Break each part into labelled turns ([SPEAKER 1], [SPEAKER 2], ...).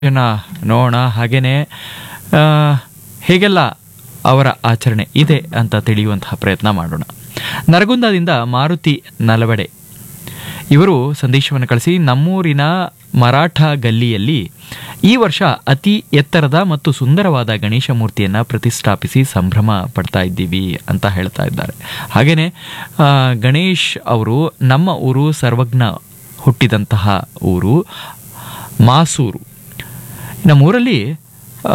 [SPEAKER 1] ಜನ ನೋಡೋಣ ಹಾಗೆಯೇ ಹೇಗೆಲ್ಲ ಅವರ ಆಚರಣೆ ಇದೆ ಅಂತ ತಿಳಿಯುವಂತಹ ಪ್ರಯತ್ನ ಮಾಡೋಣ ನರಗುಂದದಿಂದ ಮಾರುತಿ ನಲವಡೆ ಇವರು ಸಂದೇಶವನ್ನು ಕಳಿಸಿ ನಮ್ಮೂರಿನ ಮರಾಠ ಗಲ್ಲಿಯಲ್ಲಿ ಈ ವರ್ಷ ಅತಿ ಎತ್ತರದ ಮತ್ತು ಸುಂದರವಾದ ಗಣೇಶ ಮೂರ್ತಿಯನ್ನು ಪ್ರತಿಷ್ಠಾಪಿಸಿ ಸಂಭ್ರಮ ಪಡ್ತಾ ಇದ್ದೀವಿ ಅಂತ ಹೇಳ್ತಾ ಇದ್ದಾರೆ ಹಾಗೆಯೇ ಆ, ಗಣೇಶ್ ಅವರು ನಮ್ಮ ಊರು ಸರ್ವಜ್ಞ ಹುಟ್ಟಿದಂತಹ ಊರು ಮಾಸೂರು ನಮ್ಮೂರಲ್ಲಿ ಆ,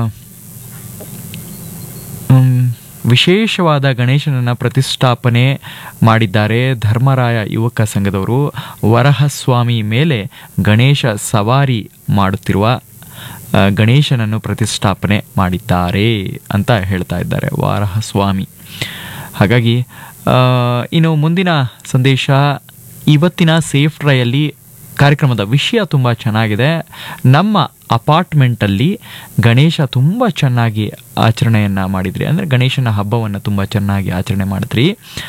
[SPEAKER 1] ಮ್, ವಿಶೇಷವಾದ ಗಣೇಶನನ್ನು ಪ್ರತಿಷ್ಠಾಪನೆ ಮಾಡಿದ್ದಾರೆ ಧರ್ಮರಾಯ ಯುವಕ ಸಂಘದವರು ವರಹಸ್ವಾಮಿ ಮೇಲೆ ಗಣೇಶ ಸವಾರಿ ಮಾಡುತ್ತಿರುವ ಆ, ಗಣೇಶನನ್ನು ಪ್ರತಿಷ್ಠಾಪನೆ ಮಾಡಿದ್ದಾರೆ ಅಂತ ಹೇಳ್ತಾ ಇದ್ದಾರೆ ವಾರಹಸ್ವಾಮಿ ಹಾಗಾಗಿ ಆ, ಇನ್ನು ಮುಂದಿನ ಸಂದೇಶ ಇವತ್ತಿನ ಸೇಫ್ ಡ್ರೈಯಲ್ಲಿ ಕಾರ್ಯಕ್ರಮದ ವಿಷಯ ತುಂಬ ಚೆನ್ನಾಗಿದೆ ನಮ್ಮ ಅಪಾರ್ಟ್ಮೆಂಟಲ್ಲಿ ಗಣೇಶ ತುಂಬ ಚೆನ್ನಾಗಿ ಆಚರಣೆಯನ್ನು ಮಾಡಿದ್ರಿ ಅಂದರೆ ಗಣೇಶನ ಹಬ್ಬವನ್ನು ತುಂಬ ಚೆನ್ನಾಗಿ ಆಚರಣೆ ಮಾಡಿದ್ರಿ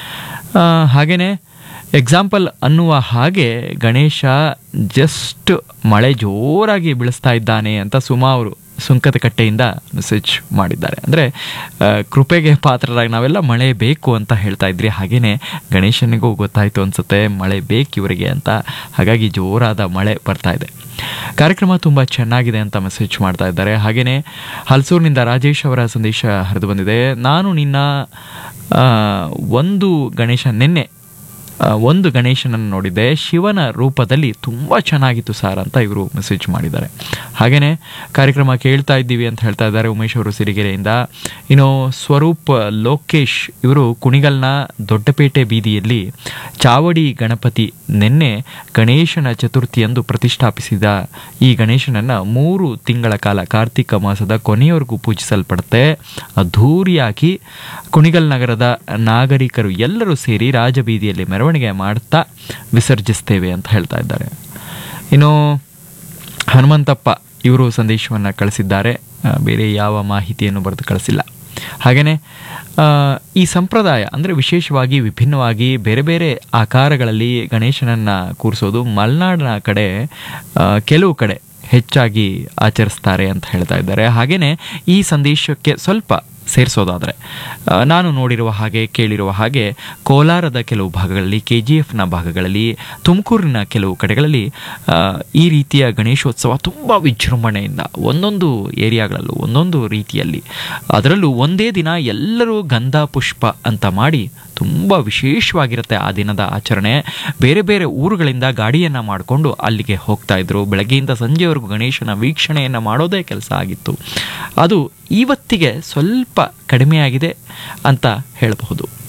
[SPEAKER 1] ಹಾಗೆಯೇ ಎಕ್ಸಾಂಪಲ್ ಅನ್ನುವ ಹಾಗೆ ಗಣೇಶ ಜಸ್ಟ್ ಮಳೆ ಜೋರಾಗಿ ಬೀಳಿಸ್ತಾ ಇದ್ದಾನೆ ಅಂತ ಸುಮಾ ಅವರು ಸುಂಕದ ಕಟ್ಟೆಯಿಂದ ಮೆಸೇಜ್ ಮಾಡಿದ್ದಾರೆ ಅಂದರೆ ಕೃಪೆಗೆ ಪಾತ್ರರಾಗಿ ನಾವೆಲ್ಲ ಮಳೆ ಬೇಕು ಅಂತ ಹೇಳ್ತಾ ಇದ್ರಿ ಹಾಗೆಯೇ ಗಣೇಶನಿಗೂ ಗೊತ್ತಾಯಿತು ಅನಿಸುತ್ತೆ ಮಳೆ ಬೇಕು ಇವರಿಗೆ ಅಂತ ಹಾಗಾಗಿ ಜೋರಾದ ಮಳೆ ಬರ್ತಾ ಇದೆ ಕಾರ್ಯಕ್ರಮ ತುಂಬ ಚೆನ್ನಾಗಿದೆ ಅಂತ ಮೆಸೇಜ್ ಮಾಡ್ತಾ ಇದ್ದಾರೆ ಹಾಗೆಯೇ ಹಲಸೂರಿನಿಂದ ರಾಜೇಶ್ ಅವರ ಸಂದೇಶ ಹರಿದು ಬಂದಿದೆ ನಾನು ನಿನ್ನ ಆ, ಒಂದು ಗಣೇಶ ನಿನ್ನೆ ಆ, ಒಂದು ಗಣೇಶನನ್ನು ನೋಡಿದ್ದೆ ಶಿವನ ರೂಪದಲ್ಲಿ ತುಂಬ ಚೆನ್ನಾಗಿತ್ತು ಸರ್ ಅಂತ ಇವರು ಮೆಸೇಜ್ ಮಾಡಿದ್ದಾರೆ ಹಾಗೆಯೇ ಕಾರ್ಯಕ್ರಮ ಕೇಳ್ತಾ ಇದ್ದೀವಿ ಅಂತ ಹೇಳ್ತಾ ಇದ್ದಾರೆ ಉಮೇಶ್ ಅವರು ಸಿರಿಗೆರೆಯಿಂದ ಇನ್ನು ಸ್ವರೂಪ್ ಲೋಕೇಶ್ ಇವರು ಕುಣಿಗಲ್ನ ದೊಡ್ಡಪೇಟೆ ಬೀದಿಯಲ್ಲಿ ಚಾವಡಿ ಗಣಪತಿ ನಿನ್ನೆ ಗಣೇಶನ ಚತುರ್ಥಿಯಂದು ಪ್ರತಿಷ್ಠಾಪಿಸಿದ ಈ ಗಣೇಶನನ್ನು ಮೂರು ತಿಂಗಳ ಕಾಲ ಕಾರ್ತಿಕ ಮಾಸದ ಕೊನೆಯವರೆಗೂ ಪೂಜಿಸಲ್ಪಡುತ್ತೆ ಅದ್ಧೂರಿಯಾಗಿ ಕುಣಿಗಲ್ ನಗರದ ನಾಗರಿಕರು ಎಲ್ಲರೂ ಸೇರಿ ರಾಜಬೀದಿಯಲ್ಲಿ ಮೆರವಣಿಗೆ ಮಾಡ್ತಾ ವಿಸರ್ಜಿಸ್ತೇವೆ ಅಂತ ಹೇಳ್ತಾ ಇದ್ದಾರೆ ಇನ್ನು ಹನುಮಂತಪ್ಪ ಇವರು ಸಂದೇಶವನ್ನು ಕಳಿಸಿದ್ದಾರೆ ಆ, ಬೇರೆ ಯಾವ ಮಾಹಿತಿಯನ್ನು ಬರೆದು ಕಳಿಸಿಲ್ಲ ಹಾಗೆಯೇ ಈ ಸಂಪ್ರದಾಯ ಅಂದರೆ ವಿಶೇಷವಾಗಿ ವಿಭಿನ್ನವಾಗಿ ಬೇರೆ ಬೇರೆ ಆಕಾರಗಳಲ್ಲಿ ಗಣೇಶನನ್ನು ಕೂರಿಸೋದು ಮಲೆನಾಡಿನ ಕಡೆ ಆ, ಕೆಲವು ಕಡೆ ಹೆಚ್ಚಾಗಿ ಆಚರಿಸ್ತಾರೆ ಅಂತ ಹೇಳ್ತಾ ಇದ್ದಾರೆ ಹಾಗೆಯೇ ಈ ಸಂದೇಶಕ್ಕೆ ಸ್ವಲ್ಪ ಸೇರಿಸೋದಾದರೆ ನಾನು ನೋಡಿರುವ ಹಾಗೆ ಕೇಳಿರುವ ಹಾಗೆ ಕೋಲಾರದ ಕೆಲವು ಭಾಗಗಳಲ್ಲಿ ಕೆ ಜಿ ಎಫ್ನ ಭಾಗಗಳಲ್ಲಿ ತುಮಕೂರಿನ ಕೆಲವು ಕಡೆಗಳಲ್ಲಿ ಆ, ಈ ರೀತಿಯ ಗಣೇಶೋತ್ಸವ ತುಂಬ ವಿಜೃಂಭಣೆಯಿಂದ ಒಂದೊಂದು ಏರಿಯಾಗಳಲ್ಲೂ ಒಂದೊಂದು ರೀತಿಯಲ್ಲಿ ಅದರಲ್ಲೂ ಒಂದೇ ದಿನ ಎಲ್ಲರೂ ಗಂಧ ಪುಷ್ಪ ಅಂತ ಮಾಡಿ ತುಂಬ ವಿಶೇಷವಾಗಿರುತ್ತೆ ಆ ದಿನದ ಆಚರಣೆ ಬೇರೆ ಬೇರೆ ಊರುಗಳಿಂದ ಗಾಡಿಯನ್ನು ಮಾಡಿಕೊಂಡು ಅಲ್ಲಿಗೆ ಹೋಗ್ತಾ ಇದ್ರು ಬೆಳಗ್ಗೆಯಿಂದ ಸಂಜೆವರೆಗೂ ಗಣೇಶನ ವೀಕ್ಷಣೆಯನ್ನು ಮಾಡೋದೇ ಕೆಲಸ ಆಗಿತ್ತು ಅದು ಇವತ್ತಿಗೆ ಸ್ವಲ್ಪ ಕಡಿಮೆಯಾಗಿದೆ ಅಂತ ಹೇಳಬಹುದು